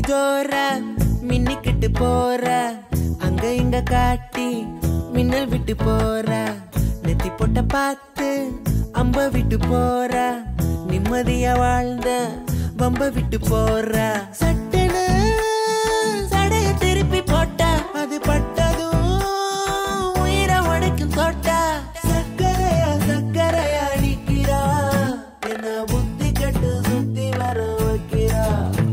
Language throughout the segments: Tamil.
ஜோர மின்னிக்கிட்டு போற அங்க இங்க காட்டி மின்னல் விட்டு போற நெத்தி போட்ட பார்த்து அம்ப விட்டு போற நிம்மதியா வாழ்ந்த வம்ப விட்டு போற சட்டுன்னு சடைய திருப்பி போட்டா அது பட்டதும் உயிரை உடைக்கும் தொட்டா சக்கரையா சக்கரையா நிக்கிறா என்ன புத்தி கட்டு சுத்தி வர வைக்கிறா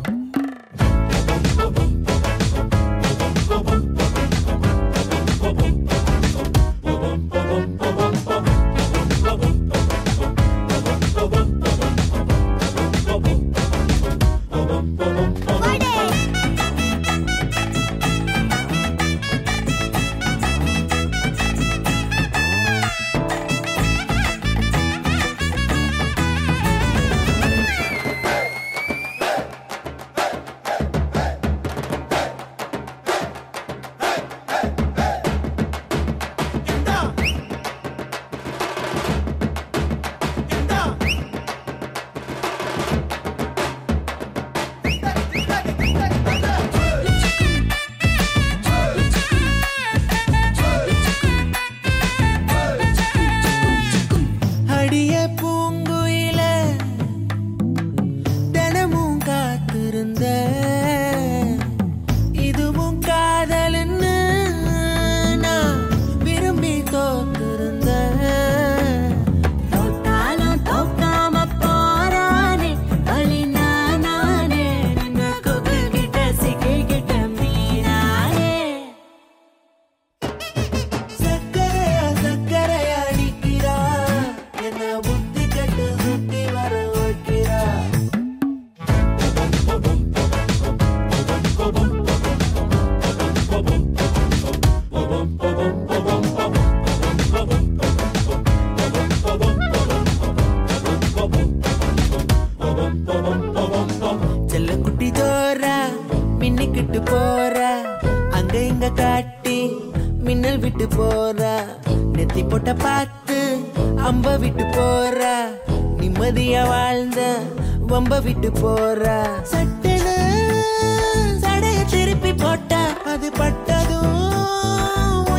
அடிய பூங்குயில தினமும் காத்திருந்த இதுவும் காதல்னு நான் விரும்பி தோத்திருந்த தோத்தாலும் தோக்காம போறானே வழி நானே நின்ன கொக்கு கிட்ட சிக்கிக்கிட்ட மீனானே சக்கரையா சக்கரையா நிக்கிறா என்ன புத்தி கட்டு சுத்தி வர வைக்கிறா செல்லக்குட்டி ஜோரா மின்னிக்கிட்டு போற அங்க இங்க காட்டி மின்னல் விட்டு போற நெத்தி போட்ட பார்த்து அம்ப விட்டு போற நிம்மதியா வாழ்ந்த வம்ப விட்டு போற சட்டுன்னு சடைய திருப்பி போட்டா அது பட்டதும்